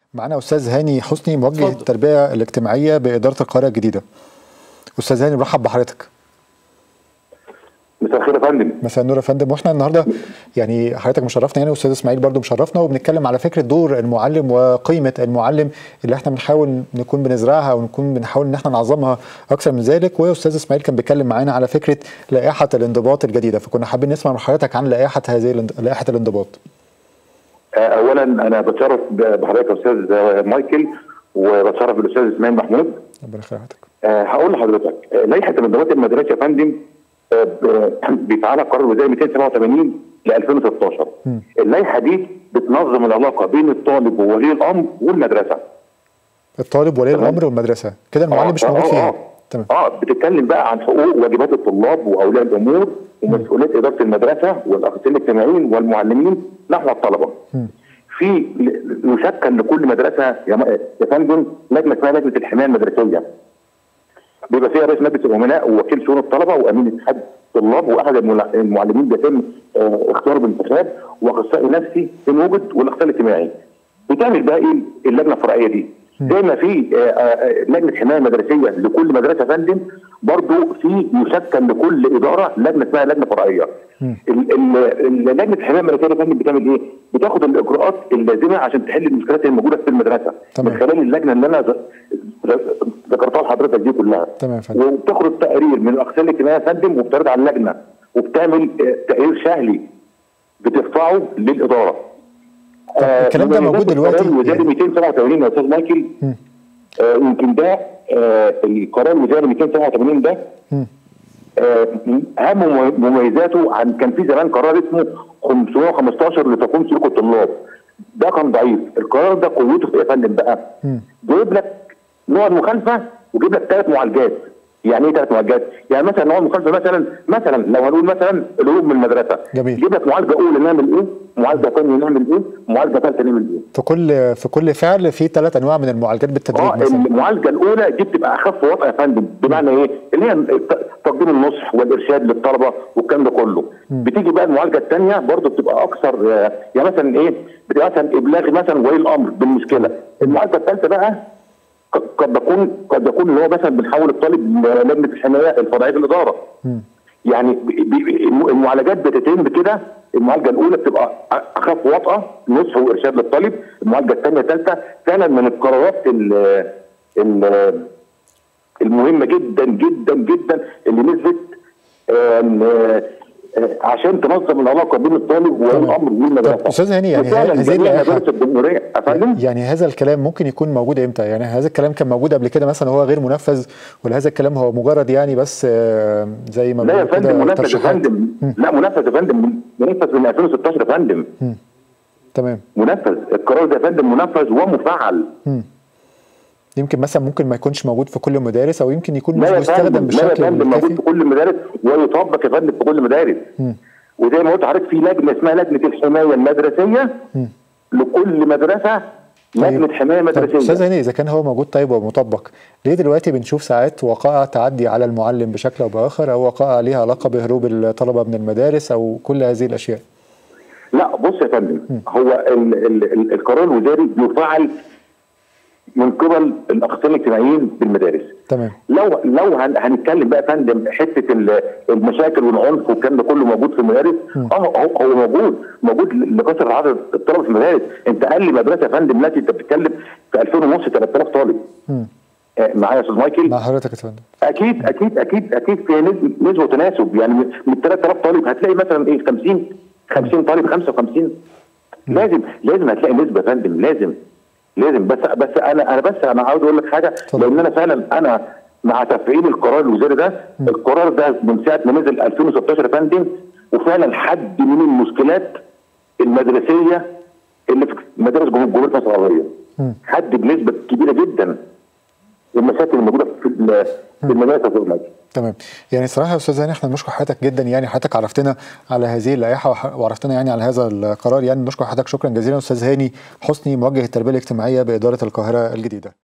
معانا استاذ هاني حسني موجه اتفضل. التربيه الاجتماعيه باداره القاهره الجديده استاذ هاني برحب بحضرتك مساء الخير يا فندم مساء النور يا فندم واحنا النهارده يعني حضرتك مشرفنا يعني استاذ اسماعيل برضو مشرفنا وبنتكلم على فكره دور المعلم وقيمه المعلم اللي احنا بنحاول نكون بنزرعها ونكون بنحاول ان احنا نعظمها اكثر من ذلك واستاذ اسماعيل كان بيتكلم معانا على فكره لائحه الانضباط الجديده فكنا حابين نسمع من حضرتك عن لائحه هذه الانض- لائحه الانضباط آه، اولا انا بتشرف بحضرتك يا استاذ آه، مايكل وبتشرف بالاستاذ اسماعيل محمود ربنا يخلي حضرتك آه، هقول لحضرتك آه، لائحه الانضباط المدرسي يا فندم آه، ب- بيفعلها قرار الوزاري 287 ل 2016 اللائحه دي بتنظم العلاقه بين الطالب وولي الامر والمدرسه الطالب ولي تمام. الامر والمدرسه كده المعلم مش آه، موجود آه، فيها آه. تمام اه بتتكلم بقى عن حقوق وواجبات الطلاب واولياء الامور ومسؤوليه اداره المدرسه والاخصائيين الاجتماعيين والمعلمين نحو الطلبه. في ل- يشكل لكل مدرسه يا م- يا فندم لجنه اسمها لجنه الحمايه المدرسيه. بيبقى فيها رئيس مجلس الامناء ووكيل شؤون الطلبه وامين اتحاد الطلاب واحد الملا- المعلمين بيتم آه، اختياره بالانتخاب واخصائي نفسي ان وجد والاخصائي الاجتماعي. بتعمل بقى ايه اللجنه الفرعيه دي؟ زي ما في آه، آه، لجنه حمايه مدرسيه لكل مدرسه فندم برضو في يشكل لكل اداره لجنه اسمها لجنه فرعيه. ال- ال- ال- لجنه الحمايه المدرسيه يا فندم بتعمل ايه؟ بتاخد الاجراءات اللازمه عشان تحل المشكلات الموجوده في المدرسه تمام. من خلال اللجنه اللي انا ذ- ذ- ذكرتها لحضرتك دي كلها. تمام يا فندم. وبتاخد تقرير من الاقسام الاجتماعيه يا فندم وبتعرض على اللجنه وبتعمل آه، تقرير شهري بترفعه للاداره. طب الكلام ده موجود دلوقتي؟ الوزاري يعني- 287 يا استاذ مايكل آه، يمكن ده آه، القرار الوزاري 287 ده مم. آه، اهم ممي- مميزاته عن كان في زمان قرار اسمه 515 لتقويم سلوك الطلاب ده كان ضعيف القرار ده قوته في ايه يا فندم بقى جايب لك نوع المخالفه وجايب لك ثلاث معالجات يعني ايه ثلاث معالجات؟ يعني مثلا نوع المخالفه مثلا مثلا لو هنقول مثلا الهروب من المدرسه جميل. يجيب لك معالجه اولى نعمل ايه؟ معالجه ثانيه نعمل ايه؟ معالجه ثالثه نعمل ايه؟ في كل في كل فعل في ثلاث انواع من المعالجات بالتدريج اه مثلا المعالجه الاولى دي بتبقى اخف وطأ يا فندم بمعنى ايه؟ اللي هي ت- تقديم النصح والارشاد للطلبه والكلام ده كله. بتيجي بقى المعالجه الثانيه برضه بتبقى اكثر آه، يعني مثلا ايه؟ بتبقى مثلا ابلاغ مثلا ولي الامر بالمشكله. المعالجه الثالثه بقى ق- قد يكون قد يكون اللي هو مثلا بنحول الطالب للجنه الحمايه الفرعيه في الاداره. يعني ب- ب- الم- المعالجات بتتم كده المعالجه الاولى بتبقى أ- اخف وطأه نصح وارشاد للطالب المعالجه الثانيه الثالثه فعلا من القرارات ال- ال- المهمه جدا جدا جدا اللي نزلت آم، آه، آه، عشان تنظم العلاقه بين الطالب تمام. والامر والمدرسه طب أستاذ هاني، يعني وفعلاً هذه جميع اللائحة- مدارس الجمهوريه افندم يعني هذا الكلام ممكن يكون موجود امتى؟ يعني هذا الكلام كان موجود قبل كده مثلا هو غير منفذ ولا هذا الكلام هو مجرد يعني بس آه، زي ما لا يا بنقول فندم كده منفذ يا ترشيحات فندم لا منفذ يا فندم منفذ من 2016 يا فندم تمام منفذ القرار ده يا فندم منفذ ومفعل يمكن مثلا ممكن ما يكونش موجود في كل المدارس او يمكن يكون مش لا يا بيستخدم فندم لا يا بشكل فندم موجود كافي في كل المدارس ويطبق يا فندم في كل المدارس وزي ما قلت حضرتك في لجنه اسمها لجنه الحمايه المدرسيه لكل مدرسه لجنه حمايه طب استاذ مدرسيه هاني اذا كان هو موجود طيب ومطبق ليه دلوقتي بنشوف ساعات وقائع تعدي على المعلم بشكل او باخر او وقائع ليها علاقه بهروب الطلبه من المدارس او كل هذه الاشياء لا بص يا فندم هو ال ال ال القرار الوزاري بيفعل من قبل الاخصائيين الاجتماعيين بالمدارس تمام لو لو هن- هنتكلم بقى يا فندم حته ال- المشاكل والعنف والكلام ده كله موجود في المدارس اه هو هو موجود موجود لكثره عدد الطلبه في المدارس انت اقل مدرسه يا فندم دلوقتي انت بتتكلم في 2000 ونص 3000 طالب آه، معايا يا استاذ مايكل مع حضرتك يا فندم اكيد اكيد اكيد اكيد في نسبه نسبه وتناسب يعني من من 3000 طالب هتلاقي مثلا ايه 50 50 طالب 55 لازم لازم هتلاقي نسبه يا فندم لازم لازم بس بس انا انا بس انا عاوز اقول لك حاجه اتفضل. لان انا فعلا انا مع تفعيل القرار الوزاري ده القرار ده من ساعه ما نزل 2016 يا فندم وفعلا حد من المشكلات المدرسيه اللي في مدارس جمهور- جمهوريه مصر العربيه حد بنسبه كبيره جدا المشاكل الموجوده في ال- في المدارس يا أستاذ ماجد. تمام يعني صراحه يا استاذ هاني احنا بنشكر حضرتك جدا يعني حضرتك عرفتنا على هذه اللائحه وح- وعرفتنا يعني على هذا القرار يعني نشكر حضرتك شكرا جزيلا استاذ هاني حسني موجه التربيه الاجتماعيه باداره القاهره الجديده